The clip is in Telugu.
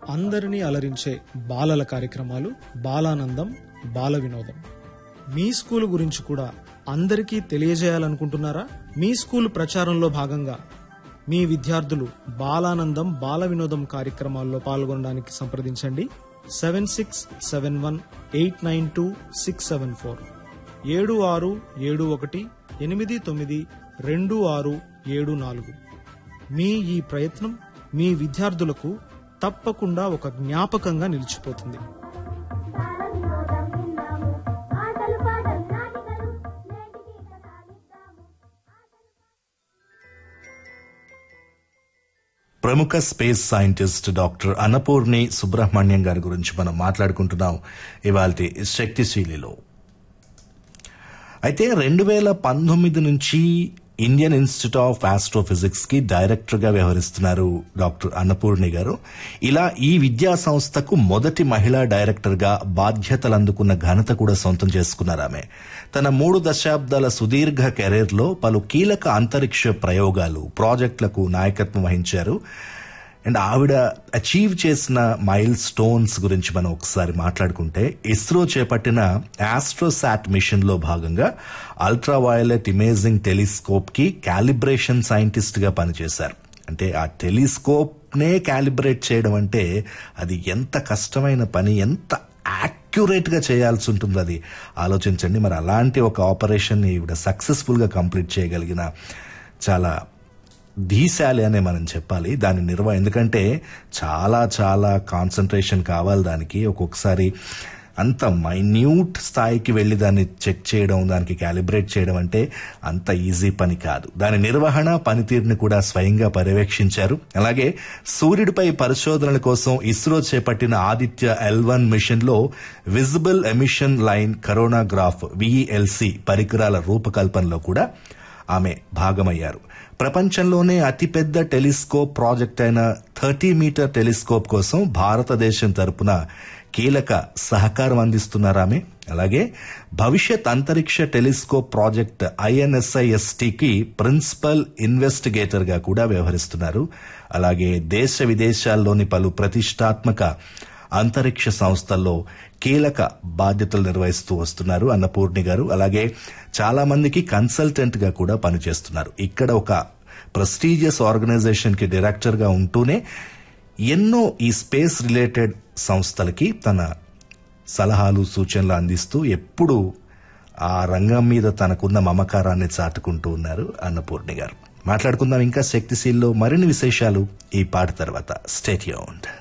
అందరినీ అలరించే బాలల కార్యక్రమాలు బాలానందం బాల వినోదం మీ స్కూల్ గురించి కూడా అందరికీ తెలియజేయాలనుకుంటున్నారా మీ స్కూల్ ప్రచారంలో భాగంగా మీ విద్యార్థులు బాలానందం బాల వినోదం కార్యక్రమాల్లో పాల్గొనడానికి సంప్రదించండి seven six seven one eight nine two six seven four ఏడు ఆరు ఏడు ఒకటి ఎనిమిది తొమ్మిది రెండు ఆరు ఏడు నాలుగు మీ ఈ ప్రయత్నం మీ విద్యార్థులకు తప్పకుండా ఒక జ్ఞాపకంగా నిలిచిపోతుంది బాలవినోదం విందాము ఆటలు పాటలు నాటికలు నేటికి కథాలిద్దాము ప్రముఖ space scientist doctor Annapurni Subramaniam గారి గురించి మనం మాట్లాడుకుంటున్నాం ఇవాళ శక్తిశీలిలో అయితే రెండు వేల పంతొమ్మిది నుంచి ఇండియన్ ఇన్స్టిట్యూట్ ఆఫ్ ఆస్ట్రోఫిజిక్స్ కి డైరెక్టర్ గా వ్యవహరిస్తున్నారు డాక్టర్ అన్నపూర్ణి గారు ఇలా ఈ విద్యా సంస్థకు మొదటి మహిళా డైరెక్టర్ గా బాధ్యతలు అందుకున్న ఘనత కూడా సొంతం చేసుకున్నారు ఆమె తన మూడు దశాబ్దాల సుదీర్ఘ కెరీర్ లో పలు కీలక అంతరిక్ష ప్రయోగాలు ప్రాజెక్టులకు నాయకత్వం వహించారు అండ్ ఆవిడ అచీవ్ చేసిన మైల్ స్టోన్స్ గురించి మనం ఒకసారి మాట్లాడుకుంటే ఇస్రో చేపట్టిన ఆస్ట్రోసాట్ మిషన్ లో భాగంగా అల్ట్రా వయలెట్ ఇమేజింగ్ టెలిస్కోప్ కి క్యాలిబ్రేషన్ సైంటిస్ట్ గా పనిచేశారు అంటే ఆ టెలిస్కోప్ నే క్యాలిబ్రేట్ చేయడం అంటే అది ఎంత కష్టమైన పని ఎంత యాక్యురేట్ గా చేయాల్సి ఉంటుంది అది ఆలోచించండి మరి అలాంటి ఒక ఆపరేషన్ ఈవిడ సక్సెస్ఫుల్ గా కంప్లీట్ చేయగలిగిన చాలా ధీశాలి అనే మనం చెప్పాలి దాని నిర్వ ఎందుకంటే చాలా చాలా కాన్సన్ట్రేషన్ కావాలి దానికి ఒక్కొక్కసారి అంత మైన్యూట్ స్థాయికి వెళ్ళి దాన్ని చెక్ చేయడం దానికి క్యాలిబ్రేట్ చేయడం అంటే అంత ఈజీ పని కాదు దాని నిర్వహణ పనితీరుని కూడా స్వయంగా పర్యవేక్షించారు అలాగే సూర్యుడిపై పరిశోధనల కోసం ఇస్రో చేపట్టిన ఆదిత్య ఎల్ వన్ మిషన్ లో visible emission line coronagraph VELC పరికరాల రూపకల్పనలో కూడా ఆమె భాగమయ్యారు ప్రపంచంలోనే అతిపెద్ద టెలిస్కోప్ ప్రాజెక్ట్ అయిన థర్టీ మీటర్ టెలిస్కోప్ కోసం భారతదేశం తరపున కీలక సహకారం అందిస్తున్నారు ఆమె అలాగే భవిష్యత్ అంతరిక్ష టెలిస్కోప్ ప్రాజెక్ట్ ఐఎన్ఎస్ఐఎస్టికి ప్రిన్సిపల్ ఇన్వెస్టిగేటర్ గా కూడా వ్యవహరిస్తున్నారు అలాగే దేశ విదేశాల్లోని పలు ప్రతిష్టాత్మక అంతరిక్ష సంస్థల్లో కీలక బాధ్యతలు నిర్వహిస్తూ వస్తున్నారు అన్నపూర్ణి గారు అలాగే చాలా మందికి కన్సల్టెంట్ గా కూడా పనిచేస్తున్నారు ఇక్కడ ఒక ప్రెస్టీజియస్ ఆర్గనైజేషన్ కి డైరెక్టర్ గా ఉంటూనే ఎన్నో ఈ స్పేస్ రిలేటెడ్ సంస్థలకి తన సలహాలు సూచనలు అందిస్తూ ఎప్పుడు ఆ రంగం మీద తనకున్న మమకారాన్ని చాటుకుంటూ ఉన్నారు అన్నపూర్ణి గారు మాట్లాడుకుందాం ఇంకా శక్తిశీల్లో మరిన్ని విశేషాలు ఈ పాట తర్వాత స్టేట్ యూన్డ్